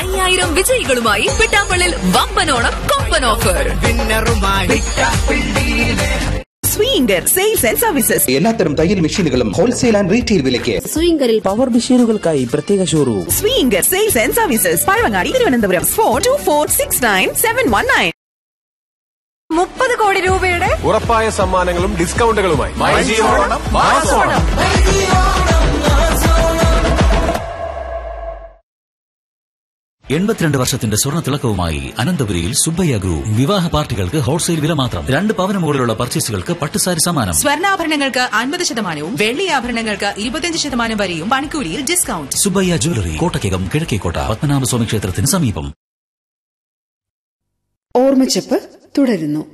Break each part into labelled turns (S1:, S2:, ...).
S1: അയ്യായിരം വിജയികളുമായി പിട്ടാപ്പള്ളിൽ വമ്പനോണം കൊമ്പൻ offer
S2: Swinger sales and services
S3: എല്ലാത്തരം തയ്യൽ മെഷീനുകളും ഹോൾസെയിൽ ആൻഡ് റീറ്റെയിൽ വിലയ്ക്ക്
S4: സ്വിംഗറിൽ
S5: പവർ മെഷീനുകൾക്കായി പ്രത്യേക showroom
S2: Swinger sales and services Pazhavangadi Thiruvananthapuram four two four six nine seven one nine മുപ്പത് കോടി രൂപയുടെ
S6: ഉറപ്പായ സമ്മാനങ്ങളും ഡിസ്കൗണ്ടുകളുമായി
S7: എൺപത്തിരണ്ട് വർഷത്തിന്റെ സ്വർണ്ണ തിളക്കവുമായി അനന്തപുരിയിൽ സുബ്ബയ്യ ഗ്രൂപ്പ് വിവാഹ പാർട്ടികൾക്ക് ഹോൾസെയിൽ വില മാത്രം രണ്ട് പവന് മുകളിലുള്ള പർച്ചേസുകൾക്ക് പട്ടുസാരി സമ്മാനം
S8: സ്വർണ്ണാഭരണങ്ങൾക്ക് അൻപത് ശതമാനവും വെള്ളി ആഭരണങ്ങൾക്ക് ഇരുപത്തിയഞ്ച് ശതമാനം വരെയും പണിക്കൂലിയിൽ ഡിസ്കൗണ്ട്
S7: സുബ്ബയ്യ ജ്വല്ലറി കോട്ടയ്ക്കകം കിഴക്കേക്കോട്ട പത്മനാഭസ്വാമി ക്ഷേത്രത്തിന് സമീപം
S4: ഓർമ്മച്ചപ്പ് തുടരുന്നു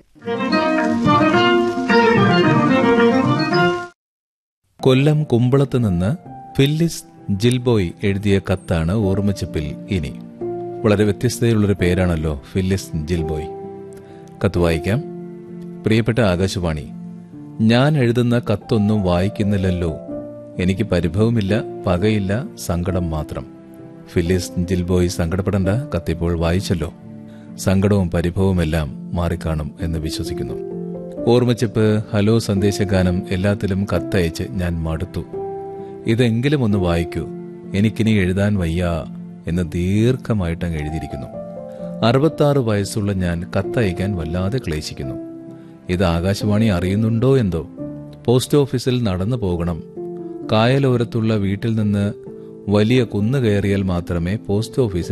S9: കൊല്ലം കുമ്പളത്ത് നിന്ന് ഫില്ലിസ് ജിൽബോയ് എഴുതിയ കത്താണ് ഓർമ്മച്ചപ്പിൽ ഇനി വളരെ വ്യത്യസ്തതയുള്ളൊരു പേരാണല്ലോ ഫില്ലിസ് ജിൽബോയ് കത്ത് വായിക്കാം പ്രിയപ്പെട്ട ആകാശവാണി ഞാൻ എഴുതുന്ന കത്തൊന്നും വായിക്കുന്നില്ലല്ലോ എനിക്ക് പരിഭവമില്ല പകയില്ല സങ്കടം മാത്രം ഫില്ലിസ് ജിൽബോയ് സങ്കടപ്പെടേണ്ട കത്തിപ്പോൾ വായിച്ചല്ലോ സങ്കടവും പരിഭവവുമെല്ലാം മാറിക്കാണും എന്ന് വിശ്വസിക്കുന്നു ഓർമ്മച്ചപ്പ് ഹലോ സന്ദേശഗാനം എല്ലാത്തിലും കത്തയച്ച് ഞാൻ മടുത്തു ഇതെങ്കിലും ഒന്ന് വായിക്കൂ എനിക്കിനി എഴുതാൻ വയ്യ എന്ന് ദീർഘമായിട്ട് അങ്ങ് എഴുതിയിരിക്കുന്നു അറുപത്താറ് വയസ്സുള്ള ഞാൻ കത്തയക്കാൻ വല്ലാതെ ക്ലേശിക്കുന്നു ഇത് ആകാശവാണി അറിയുന്നുണ്ടോ എന്തോ പോസ്റ്റ് ഓഫീസിൽ നടന്നു പോകണം കായലോരത്തുള്ള വീട്ടിൽ നിന്ന് വലിയ കുന്നു കയറിയാൽ മാത്രമേ പോസ്റ്റ് ഓഫീസിൽ